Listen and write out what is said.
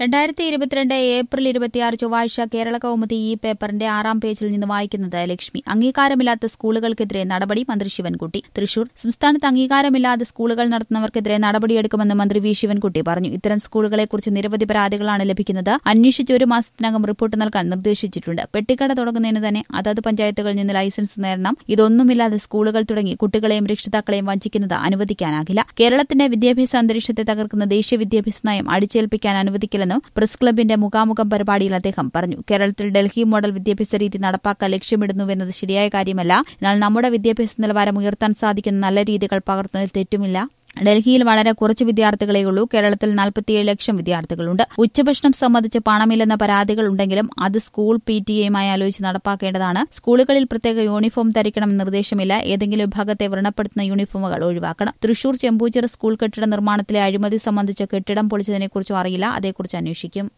രണ്ടായിരത്തി ഇരുപത്തിരണ്ട് ഏപ്രിൽ ഇരുപത്തിയാറ് ചൊവ്വാഴ്ച കേരള കൗമുദി ഈ പേപ്പറിന്റെ ആറാം പേജിൽ നിന്ന് വായിക്കുന്നത് ലക്ഷ്മി അംഗീകാരമില്ലാത്ത സ്കൂളുകൾക്കെതിരെ നടപടി മന്ത്രി ശിവൻകുട്ടി തൃശൂർ സംസ്ഥാനത്ത് അംഗീകാരമില്ലാതെ സ്കൂളുകൾ നടത്തുന്നവർക്കെതിരെ നടപടിയെടുക്കുമെന്ന് മന്ത്രി വി ശിവൻകുട്ടി പറഞ്ഞു ഇത്തരം സ്കൂളുകളെക്കുറിച്ച് നിരവധി പരാതികളാണ് ലഭിക്കുന്നത് അന്വേഷിച്ച് ഒരു മാസത്തിനകം റിപ്പോർട്ട് നൽകാൻ നിർദ്ദേശിച്ചിട്ടുണ്ട് പെട്ടിക്കട തുടങ്ങുന്നതിന് തന്നെ അതത് പഞ്ചായത്തുകളിൽ നിന്ന് ലൈസൻസ് നേടണം ഇതൊന്നുമില്ലാതെ സ്കൂളുകൾ തുടങ്ങി കുട്ടികളെയും രക്ഷിതാക്കളെയും വഞ്ചിക്കുന്നത് അനുവദിക്കാനാകില്ല കേരളത്തിന്റെ വിദ്യാഭ്യാസ അന്തരീക്ഷത്തെ തകർക്കുന്ന ദേശീയ വിദ്യാഭ്യാസ നയം അടിച്ചേൽപ്പിക്കാൻ അനുവദിക്കില്ലെന്നും പ്രസ് ക്ലബിന്റെ മുഖാമുഖം പരിപാടിയിൽ അദ്ദേഹം പറഞ്ഞു കേരളത്തിൽ ഡൽഹി മോഡൽ വിദ്യാഭ്യാസ രീതി നടപ്പാക്കാൻ ലക്ഷ്യമിടുന്നുവെന്നത് ശരിയായ കാര്യമല്ല എന്നാൽ നമ്മുടെ വിദ്യാഭ്യാസ നിലവാരം ഉയർത്താൻ സാധിക്കുന്ന നല്ല രീതികൾ പകർത്തുന്നതിൽ തെറ്റുമില്ല ഡൽഹിയിൽ വളരെ കുറച്ച് വിദ്യാർത്ഥികളേ ഉള്ളൂ കേരളത്തിൽ നാൽപ്പത്തിയേഴ് ലക്ഷം വിദ്യാർത്ഥികളുണ്ട് ഉച്ചഭക്ഷണം സംബന്ധിച്ച് പണമില്ലെന്ന പരാതികൾ ഉണ്ടെങ്കിലും അത് സ്കൂൾ പി ടി എയുമായി ആലോചിച്ച് നടപ്പാക്കേണ്ടതാണ് സ്കൂളുകളിൽ പ്രത്യേക യൂണിഫോം ധരിക്കണം നിർദ്ദേശമില്ല ഏതെങ്കിലും വിഭാഗത്തെ വ്രണപ്പെടുത്തുന്ന യൂണിഫോമുകൾ ഒഴിവാക്കണം തൃശൂർ ചെമ്പൂച്ചിറ സ്കൂൾ കെട്ടിട നിർമ്മാണത്തിലെ അഴിമതി സംബന്ധിച്ച് കെട്ടിടം പൊളിച്ചതിനെക്കുറിച്ചും അറിയില്ല അതേക്കുറിച്ച് അന്വേഷിക്കും